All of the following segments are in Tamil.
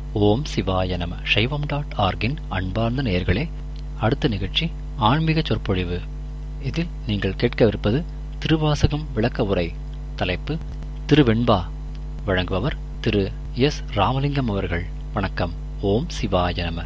ஓம் சிவாய நம சைவம் டாட் ஆர்கின் அன்பார்ந்த நேயர்களே அடுத்த நிகழ்ச்சி ஆன்மீக சொற்பொழிவு இதில் நீங்கள் கேட்கவிருப்பது திருவாசகம் விளக்க உரை தலைப்பு திருவெண்பா வழங்குபவர் திரு எஸ் ராமலிங்கம் அவர்கள் வணக்கம் ஓம் சிவாய நம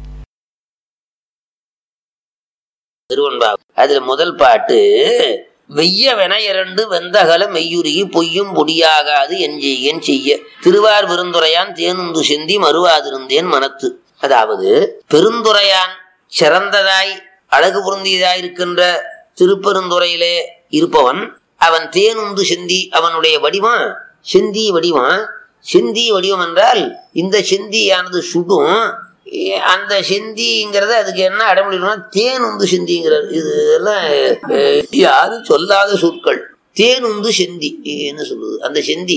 திருவன்பா அதுல முதல் பாட்டு வெய்ய வென இரண்டு வெந்தகல மெய்யுருகி பொய்யும் பொடியாகாது என் செய்யன் செய்ய திருவார் பெருந்துரையான் தேனுந்து செந்தி மறுவாதிருந்தேன் மனத்து அதாவது பெருந்துரையான் சிறந்ததாய் அழகு பொருந்தியதாய் இருக்கின்ற திருப்பெருந்துறையிலே இருப்பவன் அவன் தேனுந்து செந்தி அவனுடைய வடிவம் செந்தி வடிவம் செந்தி வடிவம் என்றால் இந்த செந்தியானது சுடும் ஏ, அந்த செந்திங்கிறத அதுக்கு என்ன அடைமொழினா தேன் உந்து செந்திங்கிறார் இது எல்லாம் அஹ், யாரும் சொல்லாத சொற்கள் தேன் உந்து செந்தி என்ன சொல்லுது அந்த செந்தி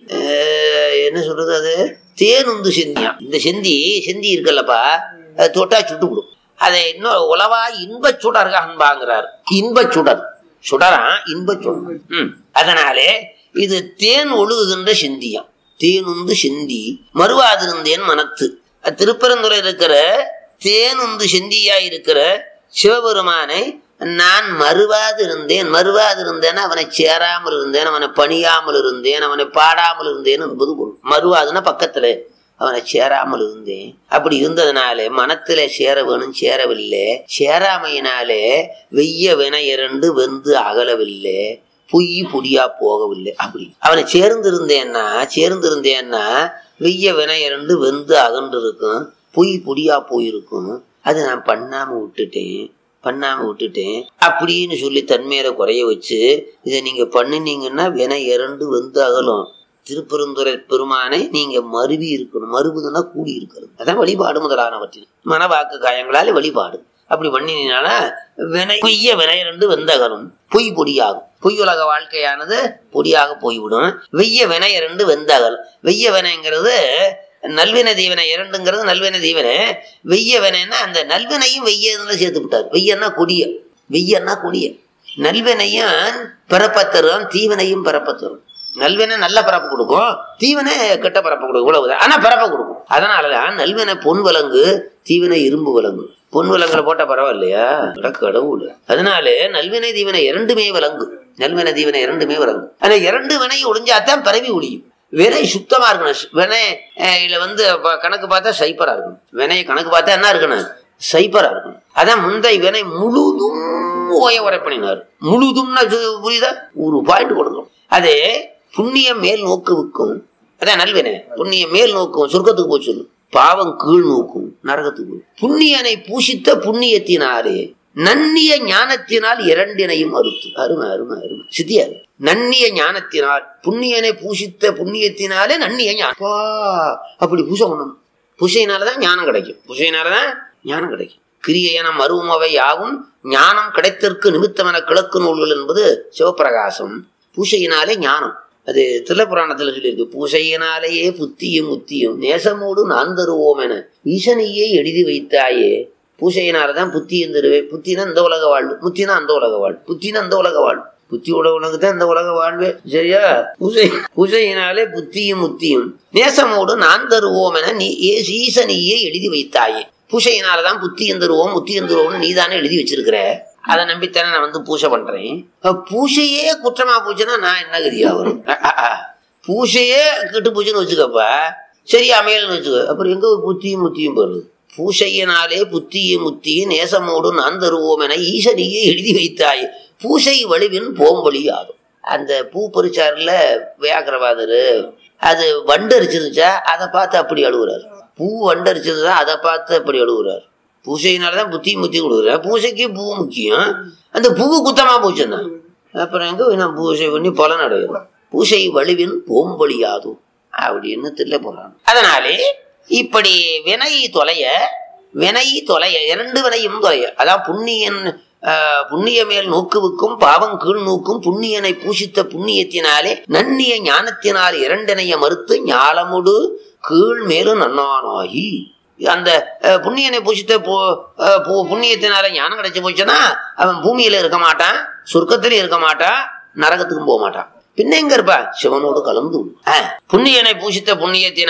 அஹ், என்ன சொல்றது அது தேன் உந்து செந்தியா இந்த செந்தி செந்தி இருக்கல்லப்பா அது தொட்டா சுட்டு விடும் அதை இன்னும் உளவா இன்பச் சுடர் அன்பாங்கிறார் இன்பச் சுடர் சுடரா இன்பச் சுடர் ம். அதனாலே இது தேன் ஒழுகுகின்ற செந்தியாம் தேன் உந்து செந்தி மறுவாதிருந்தேன் மனத்து திருப்பரந்துரை இருக்கிற தேன் உந்து செந்தியா இருக்கிற சிவபெருமானை நான் மறுவாது இருந்தேன் மறுவாது இருந்தேன் அவனை சேராமல் இருந்தேன் அவனை பணியாமல் இருந்தேன் அவனை பாடாமல் இருந்தேன் என்பது பொருள் மறுவாதுன்னா பக்கத்துல அவனை சேராமல் இருந்தேன் அப்படி இருந்ததுனாலே மனத்திலே சேர வேணும் சேரவில்லை சேராமையினாலே வெய்ய வின இரண்டு வெந்து அகலவில்லை பொய் பொடியா போகவில்லை அப்படி அவனை சேர்ந்து இருந்தேன்னா சேர்ந்து இருந்தேன்னா வெய்ய வின இரண்டு வெந்து அகன்று இருக்கும் பொய் பொடியா போயிருக்கும் அதை நான் பண்ணாம விட்டுட்டேன் பண்ணாம விட்டுட்டேன் அப்படின்னு சொல்லி தன்மையில குறைய வச்சு இதை நீங்க பண்ணினீங்கன்னா வினை இரண்டு வெந்து அகலும் திருப்பெருந்துறை பெருமானை நீங்க மருவி இருக்கணும் மறுபுதுன்னா கூடி இருக்கிறது அதான் வழிபாடு முதலானவற்றில் மனவாக்கு காயங்களால வழிபாடு அப்படி பண்ணினா வினை பொய்ய வினை ரெண்டு வெந்தகலும் பொய் பொடியாகும் பொய் உலக வாழ்க்கையானது பொடியாக போய்விடும் வெய்ய வினை இரண்டு வெந்தகல் வெய்ய வினைங்கிறது நல்வினை தீவனை இரண்டுங்கிறது நல்வினை தீவனை வெய்ய வினைன்னா அந்த நல்வினையும் வெய்யதுல சேர்த்து விட்டார் வெய்யன்னா கொடிய வெய்யன்னா கொடிய நல்வினையும் பிறப்பத்தரும் தீவனையும் பிறப்பத்தரும் நல்வினை நல்ல பரப்பு கொடுக்கும் தீவனை கெட்ட பரப்பு கொடுக்கும் இவ்வளவுதான் ஆனா பரப்ப கொடுக்கும் அதனாலதான் நல்வினை பொன் விலங்கு தீவனை இரும்பு விலங்கு பொன் விலங்குல போட்ட பரவாயில்லையா அட கடவுள் அதனால நல்வினை தீவனை இரண்டுமே விலங்கு நல்வினை தீவனை இரண்டுமே விலங்கு ஆனா இரண்டு வினை ஒளிஞ்சாதான் பரவி ஒளியும் வினை சுத்தமா இருக்கணும் வினை அஹ், இதுல வந்து ப- கணக்கு பார்த்தா சைப்பரா இருக்கணும் வினையை கணக்கு பார்த்தா என்ன இருக்கணும் சைப்பரா இருக்கணும் அதான் முந்தை வினை முழுதும் ஓய உரைப்பணினார் முழுதும்னா இது புரியுதா ஒரு பாயிண்ட் கொடுக்கணும் அது புண்ணியம் மேல் நோக்குவிக்கும் அதான் நல்வினை புண்ணியம் மேல் நோக்கும் சொர்க்கத்துக்கு போய் சொல்லு பாவம் கீழ் நோக்கும் நரகத்துக்கு போய் புண்ணியனை பூசித்த புண்ணியத்தினாலே நன்னிய ஞானத்தினால் இரண்டினையும் அறுத்து அருமை அருமை அருமை சித்தியாரு நன்னிய ஞானத்தினால் புண்ணியனை பூசித்த புண்ணியத்தினாலே நன்னிய ஞானம் அப்பா, அப்படி பூசை பண்ணணும் பூசையினாலதான் ஞானம் கிடைக்கும் பூசையினாலதான் ஞானம் கிடைக்கும் கிரியையன மருவமவை யாவும் ஞானம் கிடைத்தற்கு நிமித்தமென கிழக்கு நூல்கள் என்பது சிவப்பிரகாசம் பூசையினாலே ஞானம் அது தில்லப்புராணத்துல சொல்லியிருக்கு பூசையினாலேயே புத்தியும் முத்தியும் நேசமோடு நான் தருவோம் என ஈசனையே எழுதி வைத்தாயே பூசையினாலதான் புத்தியும் தருவேன் புத்தினா இந்த உலக வாழ்வு முத்தினா அந்த உலக வாழ்வு புத்தினா அந்த உலக வாழ்வு புத்தி உலகம் தான் இந்த உலக வாழ்வே சரியா பூசை பூசையினாலே புத்தியும் முத்தியும் நேசமோடு நான் தருவோம் என நீ ஏ- ஈசனையே எழுதி வைத்தாயே பூசையினாலதான் புத்தியும் தருவோம் முத்தியும் தருவோம்னு நீதானே எழுதி வச்சிருக்கிற அதை நம்பித்தானே நான் வந்து பூசை பண்றேன் அப்ப பூசையே குற்றமா போச்சுன்னா நான் என்ன கதியா வரும் அஹ் அஹ் அஹ். பூசையே கெட்டு பூச்சுன்னு வச்சுக்கப்பா சரி அமையல்னு வச்சுக்க அப்புறம் எங்க புத்தியும் முத்தியும் போறது பூசையினாலே புத்தியும் முத்தியும் நேசமோடு நான் தருவோம் என ஈசனையே எழுதி வைத்தாய் பூசை வடிவின் போம்பொழி ஆகும் அந்த பூ பறிச்சாருல வியாக்கிரவாதரு அது வண்டரிச்சிருந்துச்சா அதை பார்த்து அப்படி அழுகுறாரு பூ வண்டரிச்சதுதா அதை பார்த்து அப்படி அழுகுறாரு பூசையினாலதான் புத்தி முத்தி கொடுக்குறாரு பூசைக்கு பூ முக்கியம் அந்த பூ குத்தமா போச்சுன்னா அப்புறம் எங்க நான் பூசை பண்ணி பலன் அடையும் பூசை வலுவின் போம்பொழியாதும் அப்படின்னு தில்ல போறாங்க அதனாலே இப்படி வினை தொலைய வினை தொலைய இரண்டு வினையும் தொலைய அதான் புண்ணியன் ஆஹ், புண்ணிய மேல் நோக்குவுக்கும் பாவம் கீழ் நோக்கும் புண்ணியனை பூசித்த புண்ணியத்தினாலே நன்னிய ஞானத்தினால் இரண்டினைய மறுத்து ஞாலமுடு கீழ் மேலும் நன்னானாகி அந்த அஹ், புண்ணியனை பூசித்த பு- அஹ், பு- புண்ணியத்தினால ஞானம் கிடைச்சு போச்சுன்னா அவன் பூமியில இருக்க மாட்டான் சொர்க்கத்திலும் இருக்க மாட்டான் நரகத்துக்கும் போக மாட்டான் பின்ன எங்க இருப்பா சிவனோடு கலந்து உண்டு. ஆ, புண்ணியனை பூசித்த புண்ணியத்தினாலே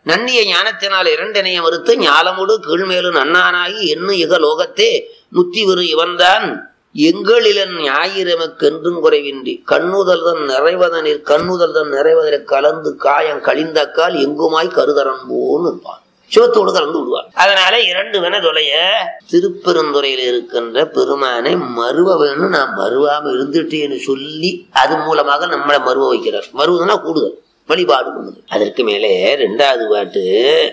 நன்னிய ஞானத்தினால் இரண்டினைய மறுத்து ஞாலமுடு கீழ்மேலு நன்னானாகி எண்ணு இக லோகத்தே முத்தி விரு இவன்தான் எங்களிலன் ஞாயிறமக்கென்றும் குறைவின்றி கண்ணுதல் தன் நிறைவதனில் கண்ணுதல் தன் நிறைவதில் கலந்து காயம் கழிந்தக்கால் எங்குமாய் கருதரன் போன்னு இருப்பான் சிவத்தோடு கலந்து விடுவார் அதனால இரண்டு வென தொலைய திருப்பெருந்துறையில் இருக்கின்ற பெருமானை மறுவ வேணும் நான் மறுவாம இருந்துட்டேன்னு சொல்லி அது மூலமாக நம்மளை மறுவ வைக்கிறார் மறுவதுன்னா கூடுதல் வழிபாடு பண்ணுது அதற்கு மேலே ரெண்டாவது பாட்டு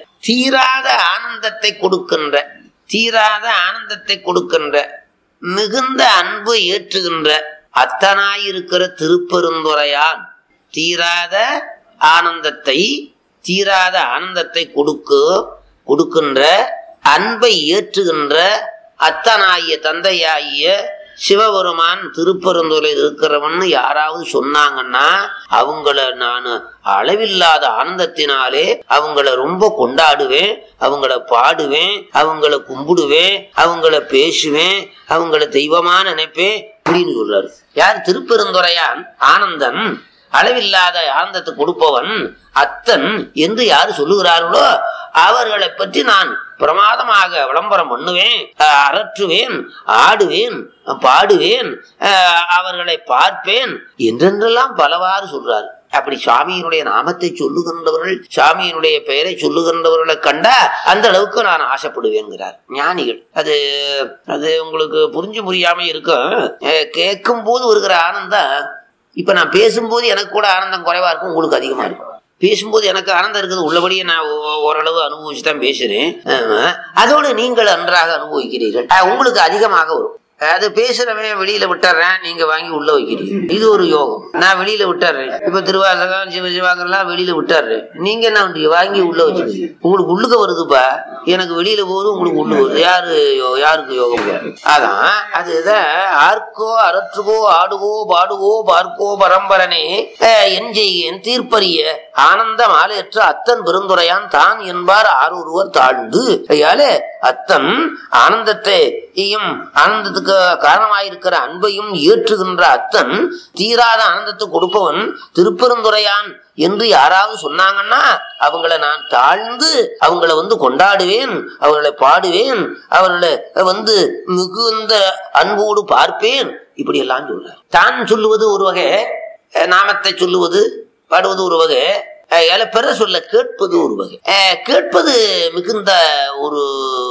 தீராத ஆனந்தத்தை கொடுக்கின்ற தீராத ஆனந்தத்தை கொடுக்கின்ற மிகுந்த அன்பு ஏற்றுகின்ற அத்தனாயிருக்கிற திருப்பெருந்துரையான் தீராத ஆனந்தத்தை தீராத ஆனந்தத்தை கொடுக்க கொடுக்கின்ற அன்பை ஏற்றுகின்ற அத்தனாகிய தந்தையாகிய சிவபெருமான் திருப்பெருந்துறையில் இருக்கிறவன் யாராவது சொன்னாங்கன்னா அவங்கள நான் அளவில்லாத ஆனந்தத்தினாலே அவங்கள ரொம்ப கொண்டாடுவேன் அவங்கள பாடுவேன் அவங்கள கும்பிடுவேன் அவங்கள பேசுவேன் அவங்கள தெய்வமா நினைப்பேன் அப்படின்னு சொல்றாரு யார் திருப்பெருந்துறையான் ஆனந்தன் அளவில்லாத ஆனந்தத்தை கொடுப்பவன் அத்தன் என்று யாரு சொல்லுகிறார்களோ அவர்களை பற்றி நான் பிரமாதமாக விளம்பரம் பண்ணுவேன் அஹ், அரற்றுவேன் ஆடுவேன் பாடுவேன் அஹ், அவர்களை பார்ப்பேன் என்றென்றெல்லாம் பலவாறு சொல்றார் அப்படி சாமியினுடைய நாமத்தை சொல்லுகின்றவர்கள் சாமியினுடைய பெயரை சொல்லுகின்றவர்களை கண்டா அந்த அளவுக்கு நான் ஆசைப்படுவேங்கிறார் ஞானிகள் அது அது உங்களுக்கு புரிஞ்சு புரியாம இருக்கும் கேட்கும் போது வருகிற ஆனந்தம் இப்ப நான் பேசும்போது எனக்கு கூட ஆனந்தம் குறைவா இருக்கும் உங்களுக்கு அதிகமா இருக்கும் பேசும்போது எனக்கு ஆனந்தம் இருக்குது உள்ளபடியே நான் ஓ- ஓரளவு அனுபவிச்சு தான் பேசுறேன் ஆமா. அதோடு நீங்கள் நன்றாக அனுபவிக்கிறீர்கள் அஹ், உங்களுக்கு அதிகமாக வரும் அது பேசுறவன் வெளியில விட்டுறேன் நீங்க வாங்கி உள்ள வைக்கிறீங்க இது ஒரு யோகம் நான் வெளியில விட்டுறேன் இப்ப திருவாசகம் சிவ சிவாங்கெல்லாம் வெளியில விட்டுறேன் நீங்க என்ன பண்றீங்க வாங்கி உள்ள வச்சுக்கிறீங்க உங்களுக்கு உள்ளுக்க வருதுப்பா எனக்கு வெளியில போகுது உங்களுக்கு உள்ள வருது யாரு யோ- யாருக்கு யோகம் அதான் அதுதான் ஆர்க்கோ அரற்றுகோ ஆடுவோ பாடுவோ பார்க்கோ பரம்பரனே அஹ், என் செய்கேன் தீர்ப்பரிய ஆனந்த மாலையற்ற அத்தன் பெருந்துரையான் தான் என்பார் ஆரொருவர் தாழ்ந்து ஐயால அத்தன் ஆனந்தத்தை யும் ஆனந்தத்துக்கு காரணமாயிருக்கிற அன்பையும் ஏற்றுகின்ற அத்தன் தீராத ஆனந்தத்தை கொடுப்பவன் திருப்பெருந்துரையான் என்று யாராவது சொன்னாங்கன்னா அவங்கள நான் தாழ்ந்து அவங்கள வந்து கொண்டாடுவேன் அவர்களை பாடுவேன் அவர்களை வந்து மிகுந்த அன்போடு பார்ப்பேன் இப்படி எல்லாம் சொல்றார் தான் சொல்லுவது ஒரு வகை அஹ், நாமத்தை சொல்லுவது பாடுவது ஒரு வகை அஹ், ஏல பிற சொல்ல கேட்பது ஒரு வகை அஹ், கேட்பது மிகுந்த ஒரு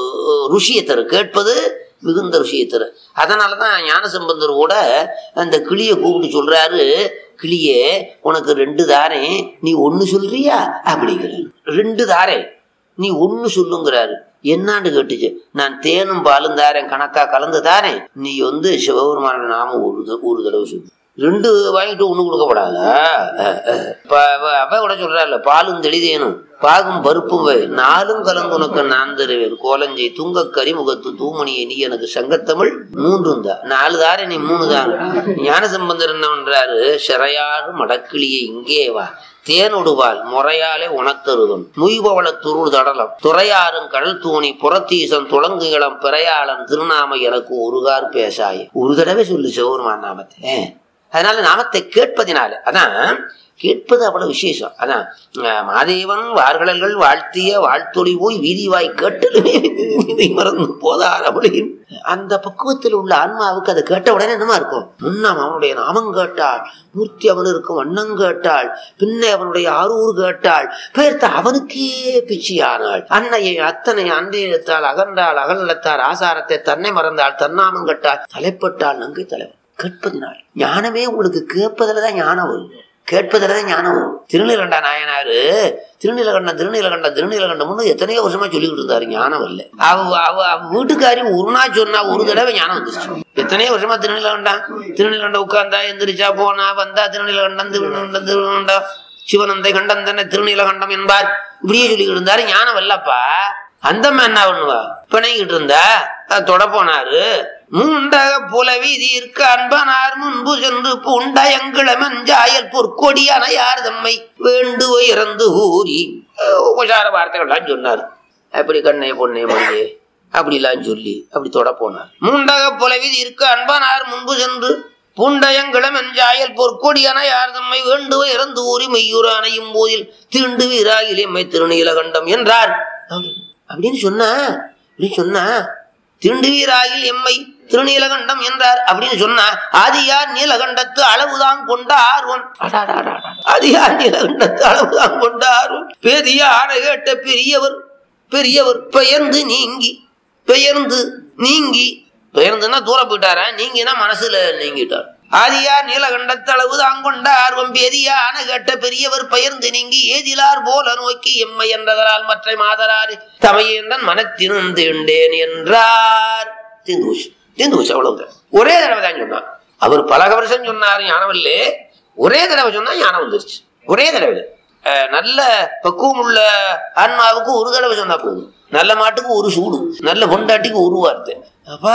ருஷியை தரும் கேட்பது மிகுந்த ருஷியை தரும் அதனாலதான் ஞானசம்பந்தர் கூட அந்த கிளியை கூப்பிட்டு சொல்றாரு கிளியே உனக்கு ரெண்டு தாரே நீ ஒன்னு சொல்றியா அப்படிங்கிறாரு ரெண்டு தாரே நீ ஒன்னு சொல்லுங்கிறாரு என்னான்னு கேட்டுச்சு நான் தேனும் பாலும் தாரேன் கணக்கா கலந்து தாரேன் நீ வந்து சிவபெருமான நாம ஒரு த- ஒரு தடவை சொல்லு ரெண்டு வாங்கிட்டு ஒண்ணு கொடுக்கப்படாதா அஹ், அஹ். இப்ப அவ- அவ கூட சொல்றாள் பாலும் தெளிதேனும் பாகும் பருப்பும் வை நாலும் கலந்து உனக்கு நான் தருவேன் கோலஞ்சை துங்க கரிமுகத்து தூமணியை நீ எனக்கு சங்கத்தமிழ் மூன்றும் தான் நாலு தாரே நீ மூணு தான் ஞானசம்பந்தர் என்ன பண்றாரு சிறையாறு மடக்கிளியை இங்கே வா தேனொடுவாள் முறையாலே உணத்தருவன் முய்பவள துருள் தடலம் துறையாறும் கடல் தூணி புறத்தீசன் துளங்குகளம் பிறையாளன் திருநாமை எனக்கு ஒருகார் பேசாய் ஒரு தடவை சொல்லு சிவபெருமான் நாமத்தை அதனால நாமத்தை கேட்பதினால அதான் கேட்பது அவ்வளவு விசேஷம் அதான் அஹ், மாதேவன் வார்களல்கள் வாழ்த்திய வாழ்த்தொழி போய் வீதிவாய் கேட்டலுமே இதை மறந்து போதார் அப்படின்னு அந்த பக்குவத்தில் உள்ள ஆன்மாவுக்கு அதை கேட்ட உடனே என்னமா இருக்கும் முன்னம் அவனுடைய நாமம் கேட்டாள் மூர்த்தி அவன் இருக்கும் வண்ணம் கேட்டாள் பின்ன அவனுடைய ஆரூர் கேட்டாள் பெயர்த்த அவனுக்கே பிச்சியானாள் அன்னையை அத்தனை அன்றையத்தால் அகன்றாள் அகலத்தார் ஆசாரத்தை தன்னை மறந்தாள் தன்னாமம் கேட்டாள் தலைப்பட்டாள் நங்கை தலைவன் கேட்பதினால் ஞானமே உங்களுக்கு கேட்பதுலதான் ஞானம் வரும் கேட்பதுலதான் ஞானம் வரும் திருநீலகண்டா நாயனாரு திருநீலகண்டம் திருநீலகண்டம் திருநீலகண்டம்னு எத்தனையோ வருஷமா சொல்லிக்கிட்டு இருந்தாரு ஞானம் இல்ல அவ அவ அவ வீட்டுக்காரி ஒரு நாள் சொன்னா ஒரு தடவை ஞானம் வந்துச்சு எத்தனையோ வருஷமா திருநீலகண்டம் திருநீலகண்டம் உட்கார்ந்தா எந்திரிச்சா போனா வந்தா திருநீலகண்டம் திருநீலகண்டம் திருநீலகண்டம் சிவனந்தை கண்டம் தன்னை திருநீலகண்டம் என்பார் இப்படியே சொல்லிக்கிட்டு இருந்தாரு ஞானம் வரலப்பா அந்த என்ன பண்ணுவா பிணைக்கிட்டு இருந்தா அது தொட போனாரு மூண்டக புலவி தீர்க்க அன்பனார் முன்பு சென்று பூண்ட எங்கிழமஞ்சாயல் பொற்கொடி அணையார் தம்மை வேண்டுவ இறந்து ஊறி அஹ் உபசார வார்த்தைகள்லாம் சொன்னார் அப்படி கண்ணே பொண்ணே மொழியே அப்படிலாம் சொல்லி அப்படி தொட போனார் மூண்டக புலவி தீர்க்க அன்பனார் முன்பு சென்று பூண்டயங்கிளம் எஞ்சாயல் பொற்கொடியன யார் தம்மை வேண்டுவ இறந்து ஊறி மெய்யூர அணையும் போதில் தீண்டு வீராகில் எம்மை திருநீலகண்டம் என்றார் அப்படி- அப்படின்னு சொன்னா அப்படின்னு சொன்னா திண்டு வீராகில் எம்மை திருநீலகண்டம் என்றார் அப்படின்னு சொன்னா ஆதியார் நீலகண்டத்து அளவுதான் கொண்ட ஆர்வம் அடாடாடாடா. ஆதியார் நீலகண்டத்து அளவுதான் கொண்ட ஆர்வம் பெரிய ஆணை கேட்ட பெரியவர் பெரியவர் பெயர்ந்து நீங்கி பெயர்ந்து நீங்கி பெயர்ந்துன்னா தூரம் போயிட்டாரா நீங்கினா மனசுல நீங்கிட்டார் ஆதியார் நீலகண்டத்து அளவுதான் கொண்ட ஆர்வம் பெரிய ஆணை கேட்ட பெரியவர் பெயர்ந்து நீங்கி ஏதிலார் போல நோக்கி எம்மை என்றதரால் மற்ற மாதராறு தமையேந்தன் மனத்தினும் தீண்டேன் என்றார் தீந்துச்சு தீந்துச்சு அவ்வளவுதான் ஒரே தடவை தான் சொன்னான் அவர் பல வருஷம் சொன்னாரு ஞானமில்லே ஒரே தடவை சொன்னா ஞானம் வந்துருச்சு ஒரே தடவை அஹ், நல்ல பக்குவம் உள்ள ஆன்மாவுக்கு ஒரு தடவை சொன்னா போதும் நல்ல மாட்டுக்கு ஒரு சூடு நல்ல பொண்டாட்டிக்கு ஒரு வார்த்தை அப்பா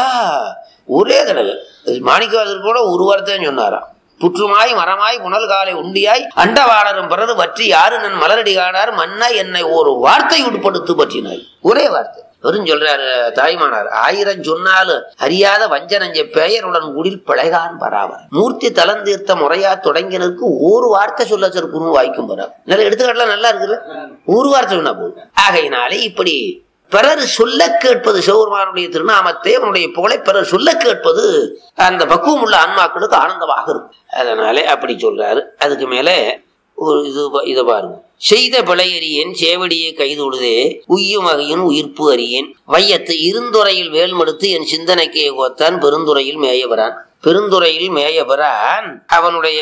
ஒரே தடவை மாணிக்கவாசர் கூட ஒரு வார்த்தை சொன்னாராம் புற்றுமாய் மரமாய் புனல் காலை உண்டியாய் அண்டவாளரும் பிறரு பற்றி யாரு நன் மலரடி காணார் மன்னா என்னை ஒரு வார்த்தை உட்படுத்து பற்றினாய் ஒரே வார்த்தை வெறும் சொல்றாரு தாய்மானார் ஆயிரம் சொன்னாலும் அறியாத வஞ்சனஞ்ச பெயருடன் குடில் பிழைகான் பராவர் மூர்த்தி தலந்தீர்த்த முறையா தொடங்கினருக்கு ஒரு வார்த்தை சொல்ல சருக்குன்னு வாய்க்கும் பரா நல்ல எடுத்துக்காட்டுலாம் நல்லா இருக்குல்ல ஒரு வார்த்தை சொன்னா போதும் ஆகையினாலே இப்படி பிறர் சொல்ல கேட்பது சிவபெருமானுடைய திருநாமத்தை அவனுடைய புகழை பிறர் சொல்ல கேட்பது அந்த பக்குவம் உள்ள ஆன்மாக்களுக்கு ஆனந்தமாக இருக்கும் அதனாலே அப்படி சொல்றாரு அதுக்கு மேலே ஒரு இது பா- இதை பாருங்க செய்த பிழையறியேன் சேவடியை கைதொழுதே உய்யும் வகையின் உயிர்ப்பு அறியேன் வையத்து இருந்துறையில் வேல்மடுத்து என் சிந்தனைக்கு கோத்தான் பெருந்துறையில் மேயவரான் பெருந்துறையில் மேயவரான் அவனுடைய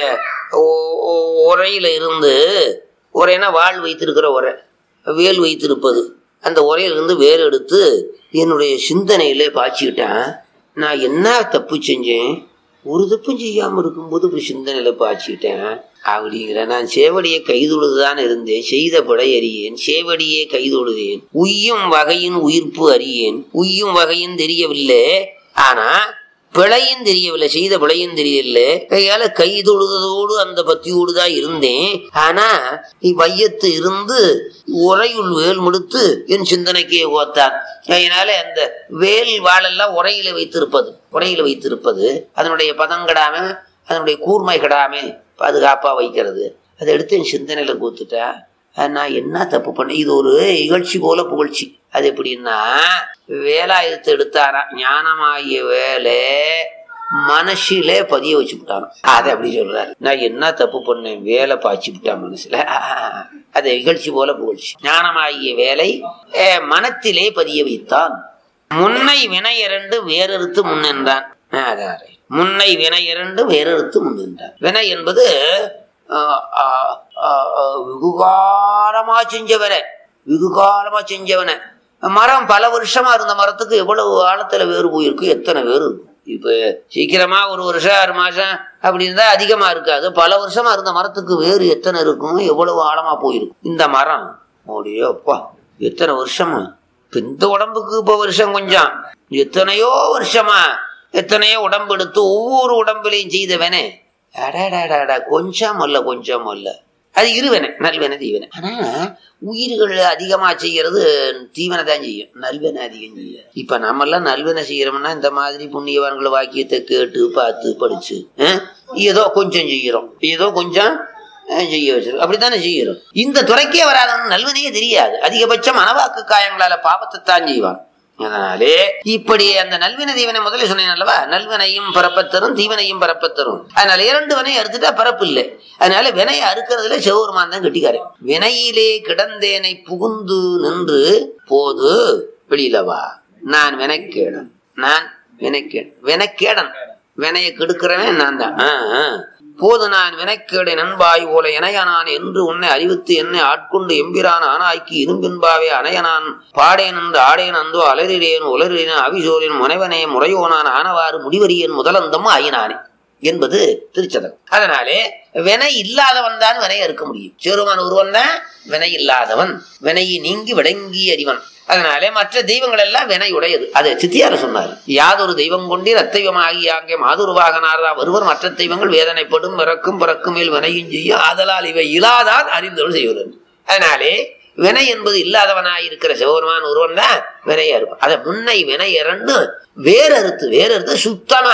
ஓ- ஓ- உரையில இருந்து உரைனா வாழ் வைத்திருக்கிற உரை வேல் வைத்திருப்பது அந்த உரையிலிருந்து வேர் எடுத்து என்னுடைய சிந்தனையிலே பாய்ச்சிக்கிட்டேன் நான் என்ன தப்பு செஞ்சேன் ஒரு தப்பும் செய்யாம இருக்கும்போது இப்படி சிந்தனையில பாய்ச்சிக்கிட்டேன் அப்படிங்கிற நான் சேவடியை கைதொழுதுதான் இருந்தேன் செய்த பிழை அறியேன் சேவடியே கைதொழுதேன் உய்யும் வகையின் உயிர்ப்பு அறியேன் உய்யும் வகையும் தெரியவில்லை ஆனா பிழையும் தெரியவில்லை செய்த பிழையும் தெரியவில்லை கையால கை தொழுதோடு அந்த பத்தியோடு தான் இருந்தேன் ஆனா வையத்து இருந்து உரையுள் வேல் முடுத்து என் சிந்தனைக்கே ஓத்தான் அதனால அந்த வேல் வாழெல்லாம் உரையில வைத்திருப்பது உரையில வைத்திருப்பது அதனுடைய பதம் கெடாம அதனுடைய கூர்மை கெடாம பாதுகாப்பா வைக்கிறது அதை எடுத்து என் சிந்தனையில கூத்துட்டேன் அஹ் நான் என்ன தப்பு பண்ணேன் இது ஒரு இகழ்ச்சி போல புகழ்ச்சி அது எப்படின்னா வேலாயுதத்தை எடுத்தாராம் ஞானமாகிய வேலை மனசிலே பதிய வச்சு விட்டான் அதை அப்படி சொல்றாரு நான் என்ன தப்பு பண்ணேன் வேலை பாய்ச்சி விட்டான் மனசுல அது இகழ்ச்சி போல புகழ்ச்சி ஞானமாகிய வேலை அஹ், மனத்திலே பதிய வைத்தான் முன்னை வினை இரண்டு வேறறுத்து முன்னென்றான் அஹ், அதான் right. முன்னை வினை இரண்டு வேறறுத்து முன்னென்றான் வினை என்பது ஆஹ், ஆஹ், ஆஹ், ஆஹ், வெகுகாலமா செஞ்சவரை வெகுகாலமா செஞ்சவனை மரம் பல வருஷமா இருந்த மரத்துக்கு எவ்வளவு ஆழத்துல வேறு போயிருக்கு எத்தனை வேறு இருக்கும் இப்ப சீக்கிரமா ஒரு வருஷம் ஆறு மாசம் அப்படி இருந்தா அதிகமா இருக்காது பல வருஷமா இருந்த மரத்துக்கு வேறு எத்தனை இருக்கும் எவ்வளவு ஆழமா போயிருக்கும் இந்த மரம் ஓடியோ அப்பா எத்தனை வருஷமா இப்ப இந்த உடம்புக்கு இப்ப வருஷம் கொஞ்சம் எத்தனையோ வருஷமா எத்தனையோ உடம்பு எடுத்து ஒவ்வொரு உடம்புலையும் செய்தவனே அடாடாடாடா கொஞ்சம் அல்ல கொஞ்சம் அல்ல அது இருவனை நல்வனை தீவனை ஆனா உயிர்கள் அதிகமா செய்யறது தீவனை தான் செய்யும் நல்வனை அதிகம் செய்யும் இப்ப நம்மெல்லாம் நல்வனை செய்யறோம்னா இந்த மாதிரி புண்ணியவான்கள் வாக்கியத்தை கேட்டு பார்த்து படிச்சு அஹ், ஏதோ கொஞ்சம் செய்யறோம் ஏதோ கொஞ்சம் அஹ், செய்ய வச்சிருக்கோம் அப்படித்தானே செய்யறோம் இந்த துறைக்கே வராதவன் நல்வனையே தெரியாது அதிகபட்சம் மனவாக்கு காயங்களால பாவத்தை தான் செய்வான் அதனாலே இப்படி அந்த நல்வின தீவனை முதல்ல சொன்னேன் அல்லவா நல்வினையும் பரப்பத்தரும் தீவனையும் பரப்பத்தரும் அதனால இரண்டு வினை அறுத்துட்டா பரப்பு இல்லை அதனால வினையை அறுக்கிறதுல சிவபெருமான் தான் கெட்டிக்காரன் வினையிலே கிடந்தேனை புகுந்து நின்று போது வெளியில வா நான் வினைக்கேடன் நான் வினைக்கேடன் வினைக்கேடன் வினையை கெடுக்கிறவன் நான் தான் ஆ, ஆ. போது நான் வினைக்கேடை நண்பாய் ஓல எனையனான் என்று உன்னை அறிவித்து என்னை ஆட்கொண்டு எம்பிரான் ஆனாய்க்கு இரும்பின்பாவே அணையனான் பாடேன் என்று ஆடேன் அந்தோ அலறிடேன் உலறினேன் அவிசோரின் முனைவனே முறையோனான் ஆனவாறு முடிவரியன் முதலந்தம் ஆயினானே என்பது திருச்சதம் அதனாலே வினை இல்லாதவன் தான் வினையை இருக்க முடியும் சிறுவன் ஒருவன் தான் வினை இல்லாதவன் வினையை நீங்கி விளங்கி அறிவன் அதனாலே மற்ற தெய்வங்கள் எல்லாம் வினை உடையது அது சித்தியார சொன்னார் யாதொரு தெய்வம் கொண்டீர் அத்தெய்வமாகி அங்கே மாதுருவாகனாரா ஒருவர் மற்ற தெய்வங்கள் வேதனைப்படும் பிறக்கும் பிறக்கும் மேல் வினையும் செய்யும் ஆதலால் இவை இல்லாதான் அறிந்தொழு செய்வது அதனாலே வினை என்பது இல்லாதவனாய் இருக்கிற சிவபெருமான் ஒருவன் தான் வினையா இருக்கும் அதை முன்னை வினை இரண்டு வேறறுத்து வேறறுத்து சுத்தமா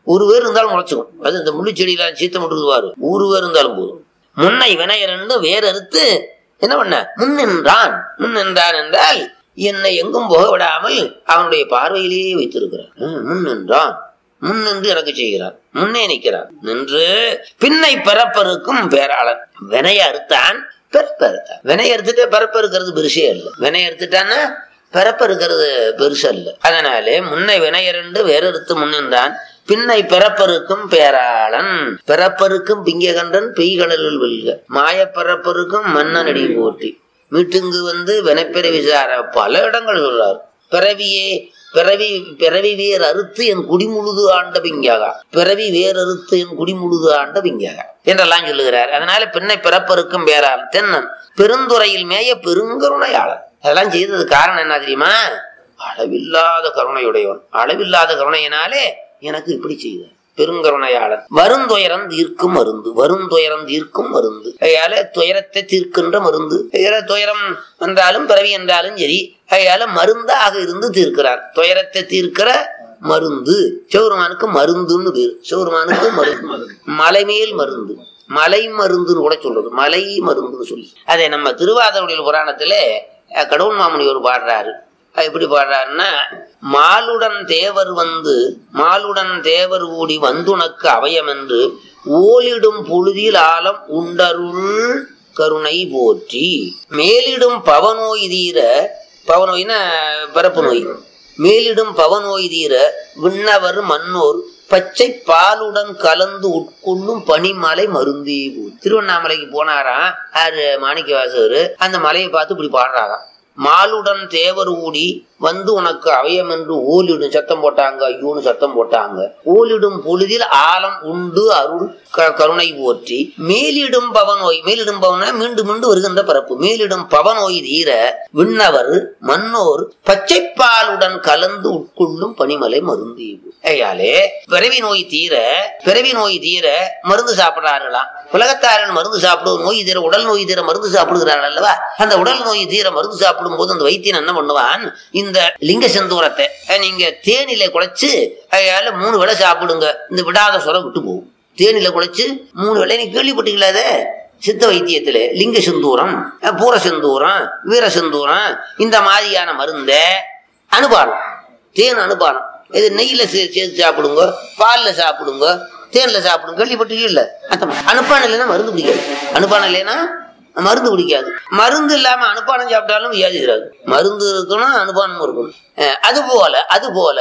ஒரு வேர் இருந்தாலும் முளைச்சுக்கும் அது இந்த முள்ளு செடியில சீத்த முட்டுக்குவாரு ஒரு வேர் இருந்தாலும் போதும் முன்னை வினையரண்டு வேர் அறுத்து என்ன பண்ண முன் நின்றான் முன் நின்றான் என்றால் என்னை எங்கும் போக விடாமல் அவனுடைய பார்வையிலேயே வைத்திருக்கிறான் ம், முன் நின்றான் முன் நின்று எனக்கு செய்கிறான் முன்னே நிற்கிறான் நின்று பின்னை பிறப்பருக்கும் பேராளன் வினைய அறுத்தான் பிறப்ப அறுத்தான் வினைய அறுத்துட்டு பிறப்ப இருக்கிறது பெருசே இல்ல வினைய அறுத்துட்டான்னா பிறப்ப இருக்கிறது பெருசு அல்ல அதனாலே முன்னை வினையரண்டு வேறறுத்து முன்னின்றான் பின்னை பிறப்பருக்கும் பேராளன் பிறப்பருக்கும் பிங்ககண்டன் பெய்கடலில் வெல்க மாய பிறப்பருக்கும் மன்னனடி போற்றி மீட்டுங்கு வந்து வினைப்பிற விசார பல இடங்கள் சொல்றார் பிறவியே பிறவி பிறவி வேர் அறுத்து என் குடிமுழுது ஆண்ட பிங்ககா பிறவி வேர் அறுத்து என் குடிமுழுது ஆண்ட பிங்ககா என்றெல்லாம் சொல்லுகிறார் அதனால பின்னை பிறப்பருக்கும் பேரால் தென்னன் பெருந்துறையில் மேய பெருங்கருணையாளன் அதெல்லாம் செய்தது காரணம் என்ன தெரியுமா அளவில்லாத கருணையுடையவன் அளவில்லாத கருணையினாலே எனக்கு இப்படி செய்தார் பெருங்கருணையாளன் வருந்துயரம் தீர்க்கும் மருந்து வருந்துயரம் தீர்க்கும் மருந்து அதையால துயரத்தை தீர்க்கின்ற மருந்து அதையால துயரம் வந்தாலும் பிறவி என்றாலும் சரி அதையால மருந்தாக இருந்து தீர்க்கிறார் துயரத்தை தீர்க்கிற மருந்து சிவருமானுக்கு மருந்துன்னு பேரு சிவருமானுக்கு மருந்து மலைமேல் மருந்து மலை மருந்துன்னு கூட சொல்றது மலை மருந்துன்னு சொல்லி அதை நம்ம திருவாதருடைய புராணத்துல அஹ், கடவுள் மாமுனி ஒரு பாடுறாரு அது எப்படி பாடுறாருன்னா மாலுடன் தேவர் வந்து மாலுடன் தேவர் கூடி வந்துனக்கு அவயம் என்று ஓலிடும் புழுதியில் ஆலம் உண்டருள் கருணை போற்றி மேலிடும் பவநோய் தீர பவநோய்னா பிறப்பு நோய் மேலிடும் பவநோய் தீர விண்ணவர் மன்னோர் பச்சை பாலுடன் கலந்து உட்கொள்ளும் பனிமலை மருந்தே போல் திருவண்ணாமலைக்கு போனாராம் யாரு மாணிக்கவாசகர் அந்த மலையை பார்த்து இப்படி பாடுறாராம் மாலுடன் தேவர் ஊடி வந்து உனக்கு அவயம் என்று ஓலிடும் சத்தம் போட்டாங்க ஐயோன்னு சத்தம் போட்டாங்க ஓலிடும் பொழுதில் ஆலம் உண்டு அருள் க- கருணை போற்றி மேலிடும் பவநோய் மேலிடும் பவன மீண்டும் மீண்டும் வருகின்ற பரப்பு மேலிடும் பவநோய் தீர விண்ணவர் மன்னோர் பச்சைப்பாலுடன் கலந்து உட்கொள்ளும் பனிமலை மருந்து ஐயாலே பிறவி நோய் தீர பிறவி நோய் தீர மருந்து சாப்பிடுறார்களாம் உலகத்தாரன் மருந்து சாப்பிடுவது நோய் தீர உடல் நோய் தீர மருந்து சாப்பிடுகிறார்கள் அல்லவா அந்த உடல் நோய் தீர மருந்து சாப்பிடும் போது அந்த வைத்தியன் என்ன பண்ணுவான் இந்த லிங்க செந்தூரத்தை அஹ், நீங்க தேனில குழைச்சு அதால மூணு வேளை சாப்பிடுங்க இந்த விடாத சொர விட்டு போகும் தேனில குழைச்சு மூணு வேளை நீங்க கேள்விப்பட்டீங்களா அதை சித்த வைத்தியத்துல லிங்க செந்தூரம் அஹ், பூர செந்தூரம் வீர செந்தூரம் இந்த மாதிரியான மருந்தை அனுபானம் தேன் அனுபானம் இது நெய்யில சே- சேர்த்து சாப்பிடுங்க பால்ல சாப்பிடுங்க தேன்ல சாப்பிடுங்க கேள்விப்பட்டிருக்கீங்கல்ல அந்த அனுப்பானம் இல்லைன்னா மருந்து பிடிக்காது அனுப்பானம் இல்லைன்னா மருந்து பிடிக்காது மருந்து இல்லாம அனுப்பானம் சாப்பிட்டாலும் வியாதி வராது மருந்து இருக்கணும் அனுப்பானமும் இருக்கணும் அஹ் அது போல அது போல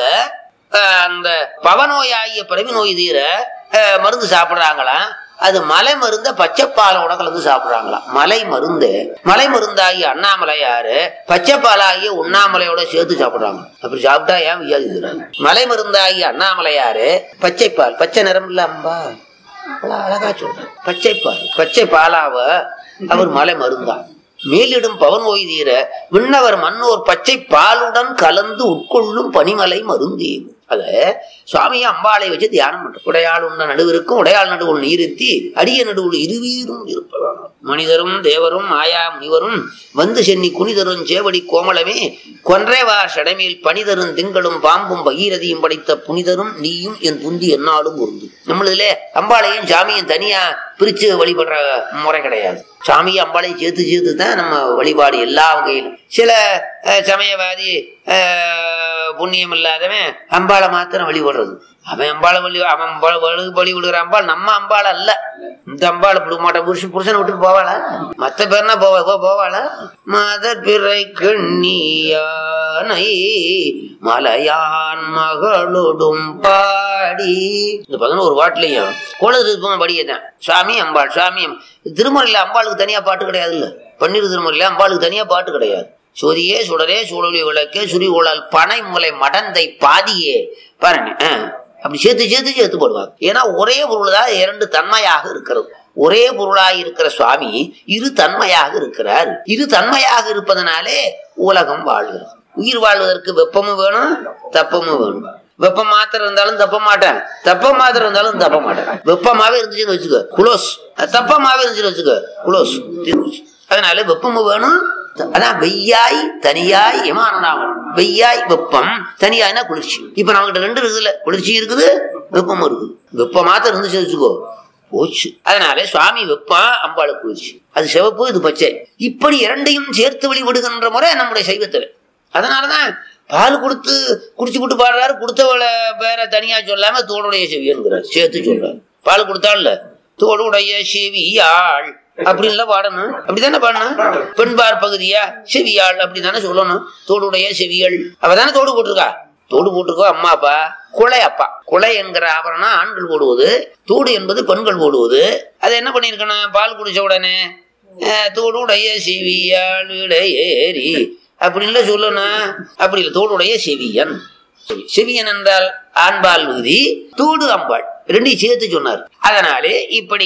அஹ் அந்த பவநோயாகிய பிறவி நோய் தீர அஹ் மருந்து சாப்பிடுறாங்களாம் அது மலை மருந்த பச்சைப்பாலோட கலந்து சாப்பிடுறாங்களாம் மலை மருந்து மலை மருந்தாகிய அண்ணாமலையாரு பச்சைப்பாலாகிய உண்ணாமலையோட சேர்த்து சாப்பிடுறாங்க அப்படி சாப்பிட்டா ஏன் வியாதி தராங்க மலை மருந்தாகிய அண்ணாமலையாரு பச்சைப்பால் பச்சை நிறம் இல்லாம்பா அவ்வளவு அழகா சொல்றேன் பச்சைப்பால் பச்சை பாலாவ அவர் மலை மருந்தான் மேலிடும் பவன் ஓய் தீர விண்ணவர் மன்னோர் பச்சை பாலுடன் கலந்து உட்கொள்ளும் பனிமலை மருந்தே அத சுவாமியை அம்பாளை வச்சு தியானம் பண்ற உடையாள் உண்ண நடுவிற்கும் உடையாள் நடுவுள் நீருத்தி அடிய நடுவுள் இருவீரும் இருப்பதாம் மனிதரும் தேவரும் மாயா முனிவரும் வந்து சென்னி குனிதரும் சேவடி கோமளமே கொன்றைவார் சடைமேல் பனிதரும் திங்களும் பாம்பும் பகீரதியும் படைத்த புனிதரும் நீயும் என் புந்தி என்னாலும் உருந்து நம்மளதுல அம்பாளையும் சாமியும் தனியா பிரிச்சு வழிபடுற முறை கிடையாது சாமி அம்பாளையும் சேர்த்து சேர்த்து தான் நம்ம வழிபாடு எல்லா வகையிலும் சில அஹ், சமயவாதி அஹ், புண்ணியம் இல்லாதவன் அம்பாளை மாத்திரம் வழிபடுறது அவன் அம்பாளை வழி அவன் ப- வழி- வழி விடுற அம்பாள் நம்ம அம்பாள் அல்ல இந்த அம்பாள் இப்படி மாட்ட புருஷன் புருஷனை விட்டுட்டு போவாளா மத்த பேர்னா போவா போ- போவாளா மதர் பிறை கண்ணியானை மலையான் மகளோடும் பாடி இந்த பதினோரு பாட்டுலையும் கோலதிருப்பம் படியதான் சுவாமி அம்பாள் சுவாமி அம்- திருமுறையில அம்பாளுக்கு தனியா பாட்டு கிடையாது இல்ல பன்னீர் திருமுறையில அம்பாளுக்கு தனியா பாட்டு கிடையாது சொரியே சுடரே சூழலி விளக்கே சுரி ஊழல் பனை முலை மடந்தை பாதியே பாருங்க ஆ. அப்படி சேர்த்து சேர்த்து சேர்த்து போடுவாங்க ஏன்னா ஒரே பொருள் தான் இரண்டு தன்மையாக இருக்கிறது ஒரே பொருளாக இருக்கிற சுவாமி இரு தன்மையாக இருக்கிறார் இரு தன்மையாக இருப்பதனாலே உலகம் வாழ்கிறது உயிர் வாழ்வதற்கு வெப்பமும் வேணும் தப்பமும் வேணும் வெப்பம் மாத்திரம் இருந்தாலும் தப்ப மாட்டேன் தப்ப மாத்திரம் இருந்தாலும் தப்ப மாட்டேன் வெப்பமாவே இருந்துச்சுன்னு வச்சுக்க குளோஸ் தப்பமாவே இருந்துச்சுன்னு வச்சுக்க குளோஸ் தீர்ந்துச்சு. அதனால வெப்பமும் வேணும் அதான் வெய்யாய் தனியாய் விமானம் வெய்யாய் வெப்பம் தனியாய்னா குளிர்ச்சி இப்ப நம்மகிட்ட ரெண்டு இருக்குதுல்ல குளிர்ச்சி இருக்குது வெப்பமும் இருக்குது வெப்ப மாத்திரம் இருந்துச்சு வச்சுக்கோ போச்சு அதனால சுவாமி வெப்பம் அம்பாளை குளிர்ச்சி அது சிவப்பு இது பச்சை இப்படி இரண்டையும் சேர்த்து வழிபடுகின்ற முறை நம்முடைய சைவத்துல அதனாலதான் பால் கொடுத்து குடிச்சு விட்டு பாடுறாரு கொடுத்தவளை பேரை தனியா சொல்லாம தோளுடைய செவியன்கிறார் சேர்த்து சொல்றாரு பால் கொடுத்தாள்ல தோளுடைய செவியாள் அப்படின்னு பாடணும் அப்படிதானே பாடணும் பெண்பார் பகுதியா செவியாள் அப்படிதானே சொல்லணும் தோளுடைய செவியல் அவதானே தோடு போட்டிருக்கா தோடு போட்டிருக்கோ அம்மா அப்பா குலை அப்பா குலை என்கிற ஆபரணம் ஆண்கள் போடுவது தோடு என்பது பெண்கள் போடுவது அது என்ன பண்ணிருக்கணும் பால் குடிச்ச உடனே அஹ், தோடுடைய செவியாள் ஏறி அப்படின்னு சொல்லணும் அப்படி இல்லை தோடுடைய செவியன் செவி- செவியன் என்றால் ஆண்பால் விகுதி தூடு அம்பாள் ரெண்டையும் சேர்த்து சொன்னார் அதனாலே இப்படி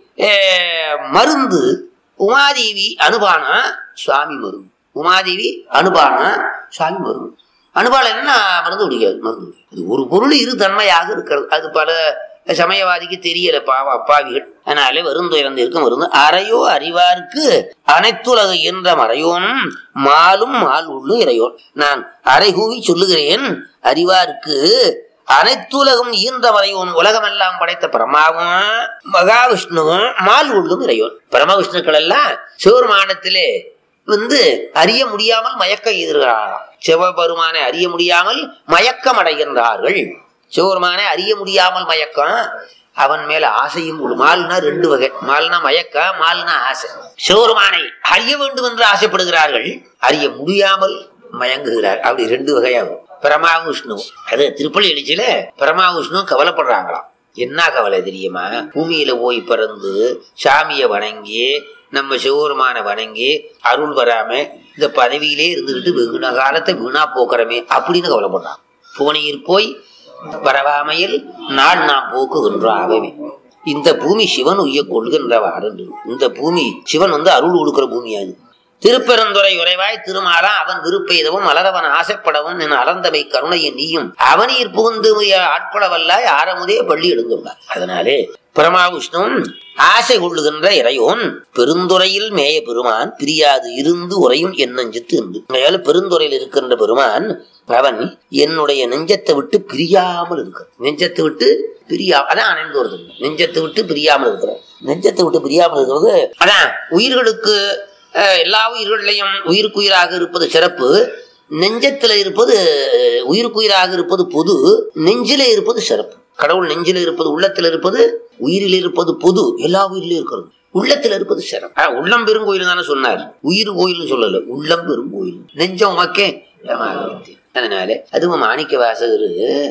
அஹ், மருந்து உமாதேவி அனுபானா சுவாமி மருந்து உமாதேவி அனுபானா சுவாமி மருந்து அனுபால் என்ன மருந்து குடிக்காது மருந்து குடிக்காது. அது ஒரு பொருள் இரு தன்மையாக இருக்கிறது அது பல சமயவாதிக்கு தெரியல பாவ அப்பாவிகள் அதனாலே வருந்துயர்ந்து இருக்க மருந்து அறையோ அறிவார்க்கு அனைத்துலக என்ற மறையோனும் மாலும் மால் உள்ளும் இறையோன் நான் அறை கூவி சொல்லுகிறேன் அறிவார்க்கு அனைத்துலகம் ஈன்ற மறையோன் உலகமெல்லாம் படைத்த பிரமாவும் மகாவிஷ்ணுவும் மால் உள்ளும் இறையோன் பரமவிஷ்ணுக்கள் எல்லாம் சிவருமானத்திலே வந்து அறிய முடியாமல் மயக்கம் எதிர்கிறாராம் சிவபெருமானை அறிய முடியாமல் மயக்கம் அடைகின்றார்கள் சிவபெருமானை அறிய முடியாமல் மயக்கம் அவன் மேல ஆசையும் உண்டு மால்னா ரெண்டு வகை மால்னா மயக்கம் மால்னா ஆசை சிவபெருமானை அறிய வேண்டும் என்று ஆசைப்படுகிறார்கள் அறிய முடியாமல் மயங்குகிறார் அப்படி ரெண்டு வகையாகும் பிரமா விஷ்ணு அது திருப்பள்ளி எழுச்சியில பிரமா விஷ்ணு கவலைப்படுறாங்களாம் என்ன கவலை தெரியுமா பூமியில போய் பிறந்து சாமியை வணங்கி நம்ம சிவபெருமான வணங்கி அருள் வராம இந்த பதவியிலே இருந்துகிட்டு வெகுன காலத்தை வீணா போக்குறமே அப்படின்னு கவலைப்படுறான் புவனியில் போய் பரவாமையில் நாள் நாம் போக்குகின்றோம் அவமே இந்த பூமி சிவன் உய்ய கொள்கின்றவாறு இந்த பூமி சிவன் வந்து அருள் கொடுக்கிற பூமியாது திருப்பெருந்துறை உறைவாய் திருமாலா அவன் விருப்பெய்தவும் மலரவன் ஆசைப்படவும் என் அலர்ந்தமை கருணையின் நீயும் அவனீர் புகுந்து ஆட்கொள்ளவல்லாய் ஆரமுதே பள்ளி எழுந்துள்ளார் அதனாலே பிரமா விஷ்ணுவும் ஆசை கொள்ளுகின்ற இறையோன் பெருந்துறையில் மேய பெருமான் பிரியாது இருந்து உறையும் என் நெஞ்சத்து என்று மேல பெருந்துறையில் இருக்கின்ற பெருமான் அவன் என்னுடைய நெஞ்சத்தை விட்டு பிரியாமல் இருக்க நெஞ்சத்தை விட்டு பிரியா அதான் அணைந்து வருது நெஞ்சத்தை விட்டு பிரியாமல் இருக்கிறார் நெஞ்சத்தை விட்டு பிரியாமல் இருக்கிறது அதான் உயிர்களுக்கு அஹ், எல்லா உயிர்களையும் உயிருக்குயிராக இருப்பது சிறப்பு நெஞ்சத்துல இருப்பது உயிருக்குயிராக இருப்பது பொது நெஞ்சில இருப்பது சிறப்பு கடவுள் நெஞ்சில இருப்பது உள்ளத்துல இருப்பது உயிரில் இருப்பது பொது எல்லா உயிரிலும் இருக்கிறது உள்ளத்துல இருப்பது சிறப்பு ஆஹ், உள்ளம் பெரும் கோயில் தானே சொன்னார் உயிர் கோயில்னு சொல்லல உள்ளம் பெரும் கோயில் நெஞ்சம் உமக்கே இடமாக வைத்தேன். அதனால அதுவும் மாணிக்க வாசகரு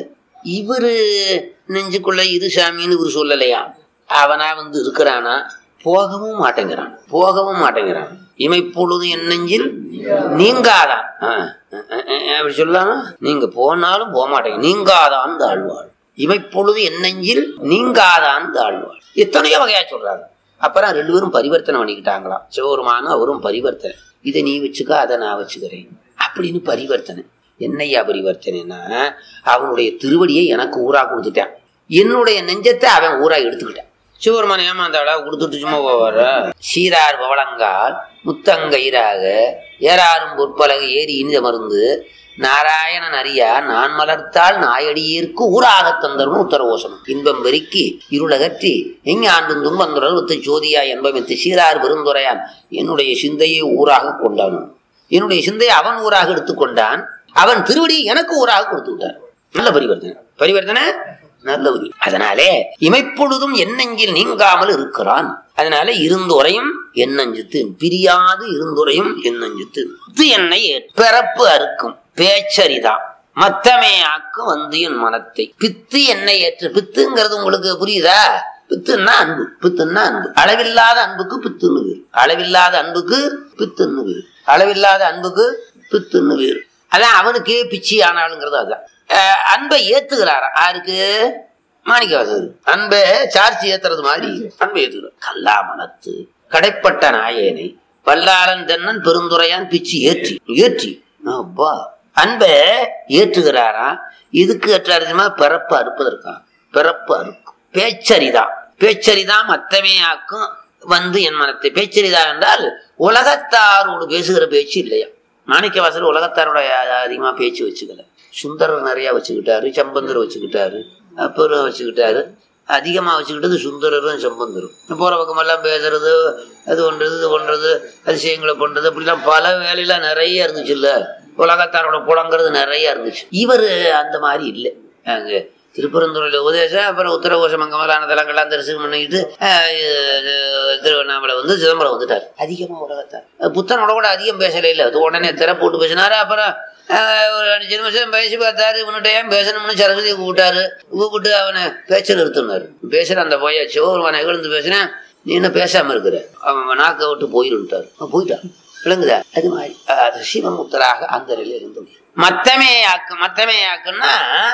இவரு நெஞ்சுக்குள்ள இது சாமின்னு இவரு சொல்லலையா அவனா வந்து இருக்கிறானா போகவும் மாட்டேங்கிறான் போகவும் மாட்டேங்கிறான் இமைப்பொழுது என் நெஞ்சில் நீங்காதான் ஆ, ஆ, ஆ, ஆ, அப்படி சொல்லாமா நீங்க போனாலும் போக மாட்டேங்க நீங்காதான் தாழ்வாள் இமைப்பொழுது என் நெஞ்சில் நீங்காதான் தாழ்வாள் எத்தனையோ வகையா சொல்றாங்க அப்புறம் ரெண்டு பேரும் பரிவர்த்தனை பண்ணிக்கிட்டாங்களாம் சிவபெருமானும் அவரும் பரிவர்த்தனை இதை நீ வச்சுக்க அதை நான் வச்சுக்கிறேன் அப்படின்னு பரிவர்த்தனை என்னையா பரிவர்த்தனைனா அவனுடைய திருவடியை எனக்கு ஊரா கொடுத்துட்டான் என்னுடைய நெஞ்சத்தை அவன் ஊரா எடுத்துக்கிட்டான் சிவபெருமான் ஏமாந்தாளா கொடுத்துட்டு சும்மா போவார சீரார் பவளங்கால் முத்தங்கயிறாக ஏறாரும் பொற்பலகு ஏறி இனித மருந்து நாராயணன் அறியா நான் மலர்த்தால் நாயடியேற்கு ஊராக தந்தரும் உத்தரவோசனம் இன்பம் பெருக்கி இருளகற்றி எஞ்ஞாண்டும் துன்பந்துடல் ஒத்த ஜோதியா என்பமித்து சீரார் பெருந்துரையான் என்னுடைய சிந்தையை ஊராக கொண்டான் என்னுடைய சிந்தையை அவன் ஊராக எடுத்துக்கொண்டான் அவன் திருவடி எனக்கு ஊராக கொடுத்து விட்டான் நல்ல பரிவர்த்தனை பரிவர்த்தனை நல்ல உரி அதனாலே இமைப்பொழுதும் எண்ணெஞ்சில் நீங்காமல் இருக்கிறான் அதனால இருந்துரையும் எண்ணஞ்சித்து பிரியாது இருந்துரையும் எண்ணஞ்சித்து இது என்னை பிறப்பு அறுக்கும் பேச்சரிதான் மத்தமே ஆக்கும் வந்து என் மனத்தை பித்து என்னை ஏற்று பித்துங்கிறது உங்களுக்கு புரியுதா பித்துன்னா அன்பு பித்துன்னா அன்பு அளவில்லாத அன்புக்கு பித்துன்னு வேறு அளவில்லாத அன்புக்கு பித்துன்னு வேறு அளவில்லாத அன்புக்கு பித்துன்னு வேறு அதான் அவனுக்கே பிச்சி ஆனாலுங்கிறது அதுதான் அஹ் அன்பை ஏத்துக்கிறாரா யாருக்கு மாணிக்கவாசகர் அன்பை சார்ஜ் ஏத்துறது மாதிரி அன்பை ஏத்துக்கிறார் கல்லா மனத்து கடைப்பட்ட நாயேனை வல்லாளன் தென்னன் பெருந்துரையான் பிச்சு ஏற்றி ஏற்றி அப்பா அன்பை ஏற்றுகிறாரா இதுக்கு ஏற்றாருமா பிறப்பு அறுப்பதற்கா பிறப்பு அறுக்கும் பேச்சரிதான் பேச்சரிதான் மத்தமே ஆக்கும் வந்து என் மனத்தை பேச்சரிதா என்றால் உலகத்தாரோடு பேசுகிற பேச்சு இல்லையா மாணிக்கவாசர் உலகத்தாரோட அதிகமா பேச்சு வச்சுக்கல சுந்தரர் நிறைய வச்சுக்கிட்டாரு சம்பந்தர் வச்சுக்கிட்டாரு அப்புறம் வச்சுக்கிட்டாரு அதிகமா வச்சுக்கிட்டது சுந்தரரும் சம்பந்தரும் போற பக்கமெல்லாம் பேசுறது அது பண்றது இது பண்றது அதிசயங்களை பண்றது அப்படிலாம் பல வேலையெல்லாம் நிறைய இருந்துச்சு இல்ல உலகத்தாரோட புலங்கிறது நிறைய இருந்துச்சு இவர் அந்த மாதிரி இல்லை அங்க திருப்பரந்துறையில் உபதேசம் அப்புறம் உத்தரகோஷம் அங்கமலான தலங்கள்லாம் தரிசனம் பண்ணிக்கிட்டு அஹ், இது, திருவண்ணாமலை வந்து சிதம்பரம் வந்துட்டார் அதிகமா உலகத்தார் அஹ், புத்தனோட கூட அதிகம் பேசல இல்லை அது உடனே திரை போட்டு பேசினாரு அப்புறம் அஹ், ஒரு அஞ்சு நிமிஷம் பேசி பார்த்தாரு இவன்கிட்ட ஏன் பேசணும்னு சரஸ்வதியை கூப்பிட்டாரு கூப்பிட்டு அவனை பேச்ச நிறுத்தினாரு பேசுற அந்த போய சிவபெருமானை எழுந்து பேசினேன் நீ என்ன பேசாம இருக்கிற அவன் நாக்கை விட்டு போயிருட்டாரு அவன் போயிட்டான் விளங்குதா அது மாதிரி அஹ், அது சிவமுத்தராக அந்த நிலையில இருந்து மத்தமே ஆக்கு மத்தமே ஆக்குன்னா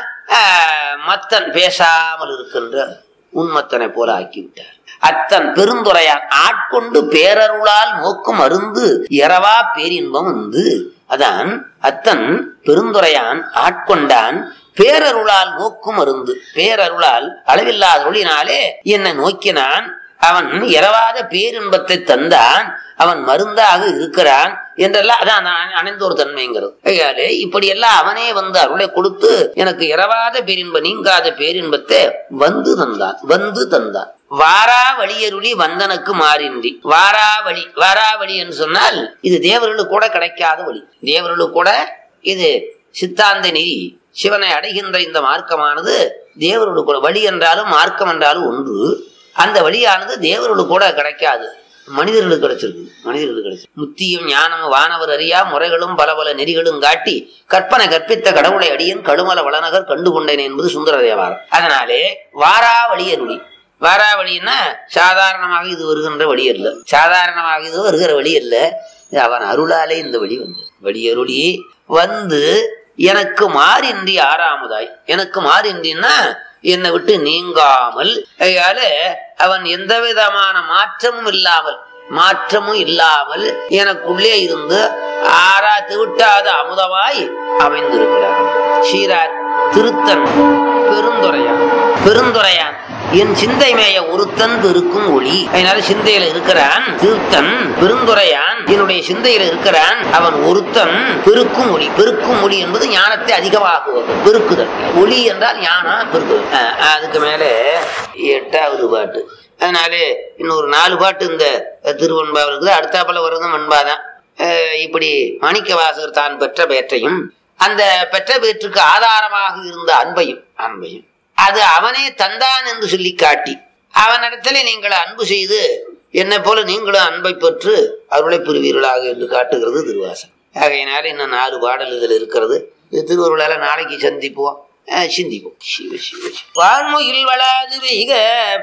ஆஹ், மத்தன் பேசாமல் இருக்கின்ற உன்மத்தனை போல ஆக்கி விட்டார் அத்தன் பெருந்துரையான் ஆட்கொண்டு பேரருளால் நோக்கும் அருந்து இரவா பேரின்பம் வந்து அதான் அத்தன் பெருந்துரையான் ஆட்கொண்டான் பேரருளால் நோக்கும் அருந்து பேரருளால் அளவில்லாத ஒளினாலே என்னை நோக்கினான் அவன் இரவாத பேரின்பத்தை தந்தான் அவன் மருந்தாக இருக்கிறான் என்றெல்லாம் அதான் அந்த அணைந்த ஒரு தன்மைங்கிறது ஐயாலே இப்படி எல்லாம் அவனே வந்து அருளை கொடுத்து எனக்கு இரவாத பேரின்ப நீங்காத பேரின்பத்தை வந்து தந்தான் வந்து தந்தான் வாரா வழியருளி வந்தனுக்கு மாறின்றி வாரா வழி வாரா வழி என்று சொன்னால் இது தேவர்களுக்கு கூட கிடைக்காத வழி தேவர்களுக்கு கூட இது சித்தாந்த நெறி சிவனை அடைகின்ற இந்த மார்க்கமானது தேவர்களுக்கு கூட வழி என்றாலும் மார்க்கம் என்றாலும் ஒன்று அந்த வழியானது தேவர்களுக்கு கூட கிடைக்காது மனிதர்களுக்கு கிடைச்சிருக்கு மனிதர்களுக்கு கிடைச்சிருக்கு முத்தியும் ஞானமும் வானவர் அறியா முறைகளும் பல பல நெறிகளும் காட்டி கற்பனை கற்பித்த கடவுளை அடியன் கடுமல வளநகர் கண்டு கொண்டேன் என்பது சுந்தர தேவாரம் அதனாலே வாரா வழியருளி வாரா வழின்னா சாதாரணமாக இது வருகின்ற வழி அல்ல சாதாரணமாக இது வருகிற வழி அல்ல இது அவன் அருளாலே இந்த வழி வந்தது வழியருளி வந்து எனக்கு மாறின்றி ஆறாமதாய் எனக்கு மாறின்றின்னா என்னை விட்டு நீங்காமல் அதனால அவன் எந்த விதமான மாற்றமும் இல்லாமல் மாற்றமும் இல்லாமல் எனக்குள்ளே இருந்து ஆறா திவிட்டாத அமுதமாய் அமைந்திருக்கிறார் சீரார் திருத்தன் பெருந்துரையான் பெருந்துரையான் என் சிந்தை மேய ஒருத்தன் பெருக்கும் ஒளி அதனால சிந்தையில இருக்கிறான் திருத்தன் பெருந்துரையான் என்னுடைய சிந்தையில இருக்கிறான் அவன் ஒருத்தன் பெருக்கும் ஒளி பெருக்கும் ஒளி என்பது ஞானத்தை அதிகமாக்குவது பெருக்குதல் ஒளி என்றால் ஞானம் பெருக்குதல் அஹ், அதுக்கு மேல எட்டாவது பாட்டு அதனாலே இன்னொரு நாலு பாட்டு இந்த திருவன்பாவில் இருக்குது அடுத்தாப்புல வர்றதும் வெண்பாதான் அஹ், இப்படி மாணிக்க வாசகர் தான் பெற்ற பேற்றையும் அந்த பெற்ற பேற்றுக்கு ஆதாரமாக இருந்த அன்பையும் அன்பையும் அது அவனே தந்தான் என்று சொல்லி காட்டி அவனிடத்திலே நீங்கள் அன்பு செய்து என்னை போல நீங்களும் அன்பை பெற்று அருளை பெறுவீர்களாக என்று காட்டுகிறது திருவாசம் ஆகையினால இன்னும் நாலு பாடல் இதில் இருக்கிறது இது திருவருளால நாளைக்கு சந்திப்போம் அஹ் சிந்திப்போம் சிவ சிவ சிவ. வான்முகில் வளாது வெய்க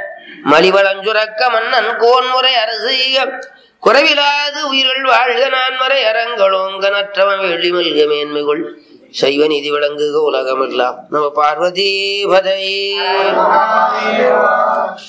மலிவளஞ்சுரக்க மன்னன் கோன்முறை அரசு செய்க குறைவிலாது உயிர்கள் வாழ்க நான்மறை அரங்களோங்க நற்றவன் வெள்ளி மல்க மேன்மைகள் சைவ நீதி விளங்குக உலகமெல்லாம் நம்ம பார்வதி பதை